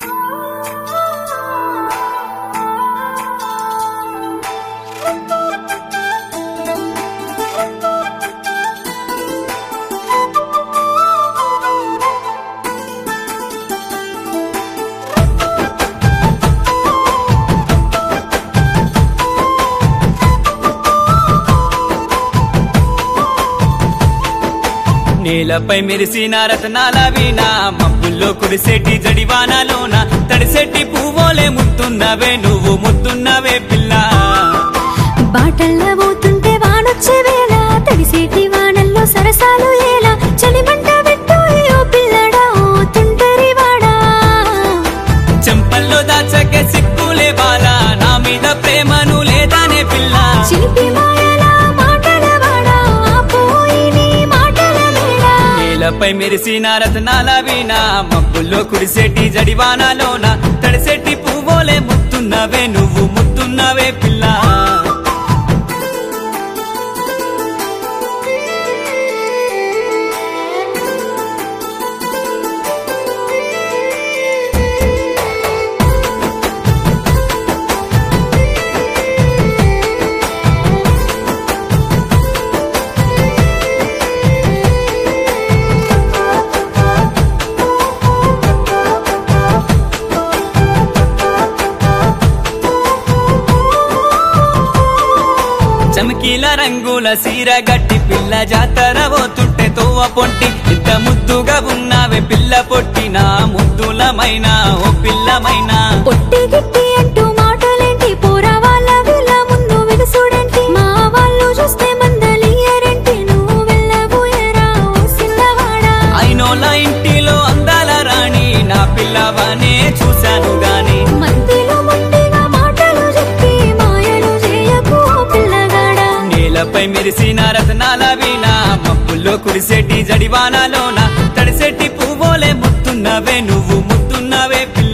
నేలపై మెరిసిన రతనాల వీణ మబ్బుల్లో కురిసేటి జడివానలోన తడిసెట్టి పువ్వులే ముత్తున్నవే నువ్వు ముత్తున్నవే పిల్ల బాటల్లో పోతుంటే వానొచ్చే వేళ తడిసేటి వానల్లో సరసాలు ఏలా చలిమంట పెట్టు ఓ పిల్లడా ఓ తుంటరి వాడా చెంపల్లో దాచకే సిక్కులే బాలా నా మీద ప్రేమను లేదానే పిల్ల చిలిపి మాయల మాటల వాడా ఆపోయి నీ మాటల మేడ నేలపై మెరిసిన రతనాల వీణ మబ్బుల్లో కురిసేటి జడివానలోన తడిసెట్టి పువ్వులే ముత్తున్నవే నువ్వు ముత్తున్నవే పిల్ల చమకీల రంగుల సీర గట్టి పిల్ల జాతర పోతుంటే తోవ పొంటి ఇంత ముద్దుగా ఉన్నావే పిల్ల పొట్టిన ముద్దులమైన ఓ పిల్లమైనా పొట్టి గిట్టి అంటూ మాటలేంటి పోరా వాళ్ళ వీళ్ళ ముందు వినుసుడంటి మా వాళ్ళు చూస్తే మందలియరంటి నువ్వు వెళ్ళబోయరా ఓ సిన్నవాడా అయినోళ్ళ ఇంటిలో అందాల రాణి నా పిల్లవనే చూశాను గాని మధ్యలో మొండిగా మాటలు చెప్పి మాయలు చేయకు ఓ పిల్లగాడా నేలపై మెరిసిన రతనాల వీణ మబ్బుల్లో కురిసేటి జడివానలోన తడిసెట్టి పువ్వులే ముత్తున్నవే నువ్వు ముత్తున్నవే పిల్ల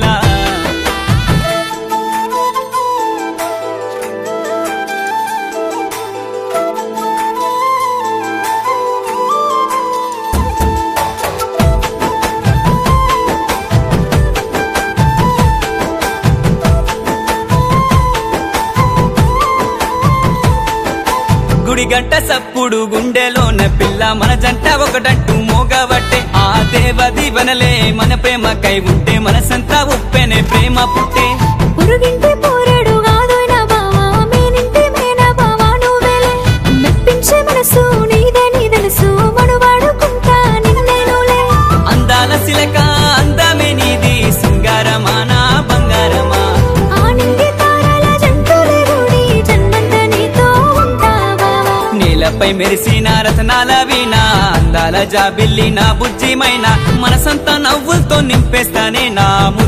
గుడి గంట సప్పుడు గుండెలోన పిల్ల మన జంట ఒకటట్టు మోగబట్టే ఆ దేవ దీవెనలే మన ప్రేమకై ఉంటే మనసంతా ఉప్పెనే ప్రేమ పుట్టే పురుగింటి పోరాడు కాదోయిన బావా మేనింటి మేన బావా నువ్వేలే మెప్పించే మనసు నీదని తెలుసు మనువాడుకుంటా నిన్నేనులే అందాల శిలక అందమే నీది సింగారమానా బంగారమా ఆ నింగి తారల జంతులే గుడి జన్మంత నీతో ఉంటా బావా నేలపై మెరిసిన రతనాల వీణ అందాల జాబిల్లి నా బుజ్జిమైన మనసంతా నవ్వులతో నింపేస్తానే నా